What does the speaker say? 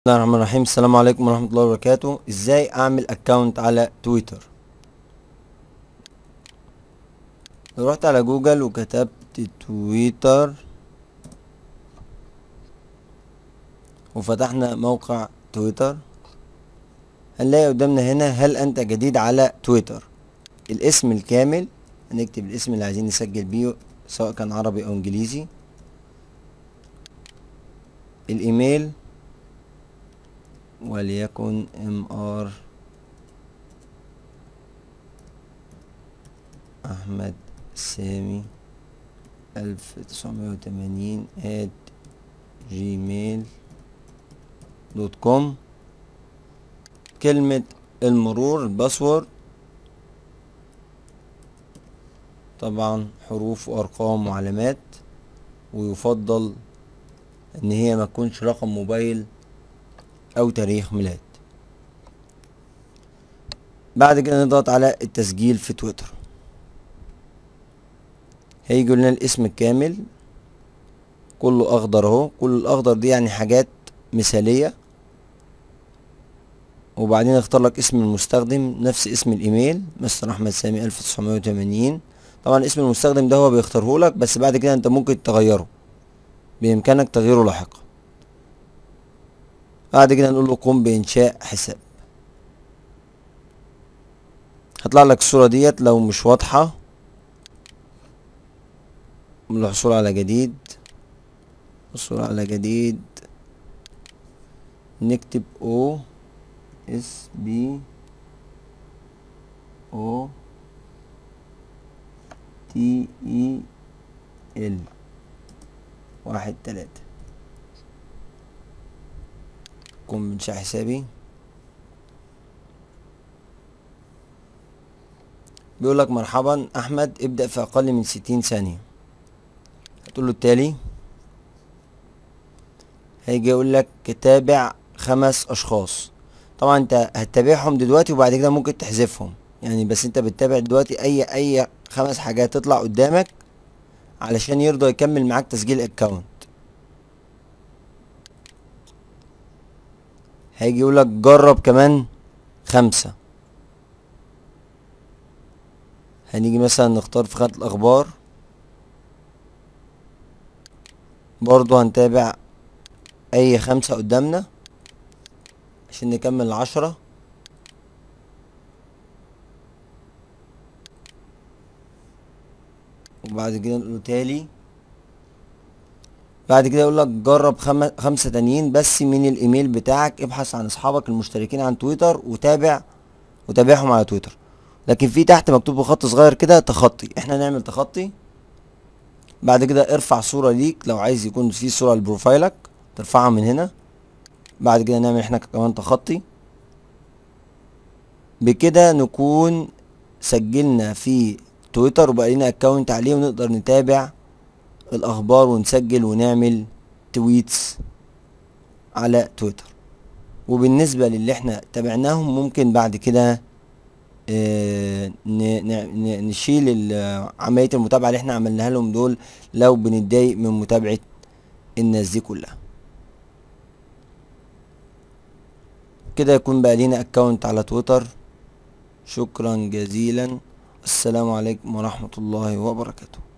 بسم الله الرحمن الرحيم السلام عليكم ورحمة الله وبركاته ازاي اعمل اكونت على تويتر لو رحت على جوجل وكتبت تويتر وفتحنا موقع تويتر هنلاقي قدامنا هنا هل انت جديد على تويتر الاسم الكامل هنكتب الاسم اللي عايزين نسجل بيه سواء كان عربي او انجليزي الايميل وليكن ام ار احمد سامي الف تسعمية وتمانين ات جيميل دوت كوم كلمة المرور الباسورد طبعا حروف وارقام وعلامات ويفضل ان هي ما تكونش رقم موبايل او تاريخ ميلاد بعد كده نضغط على التسجيل في تويتر هيجي لنا الاسم الكامل كله اخضر اهو كل الاخضر دي يعني حاجات مثالية وبعدين اختار لك اسم المستخدم نفس اسم الايميل مستر احمد سامي الف تسعمية وتمانين طبعا اسم المستخدم ده هو بيختاره لك بس بعد كده انت ممكن تغيره بامكانك تغييره لاحقا بعد كده نقول له قم بانشاء حساب هطلع لك الصورة ديت لو مش واضحة الحصول على جديد الحصول على جديد نكتب او اس بي او تي اي ال واحد تلاتة قم بإنشاء حسابي بيقول لك مرحبا أحمد ابدأ في أقل من ستين ثانية هتقول له التالي هيجي يقول لك تابع خمس أشخاص طبعا أنت هتتابعهم دلوقتي وبعد كده ممكن تحذفهم يعني بس أنت بتتابع دلوقتي أي أي خمس حاجات تطلع قدامك علشان يرضى يكمل معاك تسجيل اكونت هيجي يقولك جرب كمان خمسة هنيجي مثلا نختار في خانة الأخبار برضو هنتابع أي خمسة قدامنا عشان نكمل العشرة وبعد كده نقول تالي بعد كده يقول لك جرب خم... خمسة تانيين بس من الايميل بتاعك ابحث عن اصحابك المشتركين عن تويتر وتابع وتابعهم على تويتر لكن في تحت مكتوب بخط صغير كده تخطي احنا نعمل تخطي بعد كده ارفع صورة ليك لو عايز يكون في صورة لبروفايلك ترفعها من هنا بعد كده نعمل احنا كمان تخطي بكده نكون سجلنا في تويتر وبقى لنا اكونت عليه ونقدر نتابع الاخبار ونسجل ونعمل تويتس على تويتر وبالنسبة للي احنا تابعناهم ممكن بعد كده اه نشيل عملية المتابعة اللي احنا عملناها لهم دول لو بنتضايق من متابعة الناس دي كلها كده يكون بقى لينا اكونت على تويتر شكرا جزيلا السلام عليكم ورحمة الله وبركاته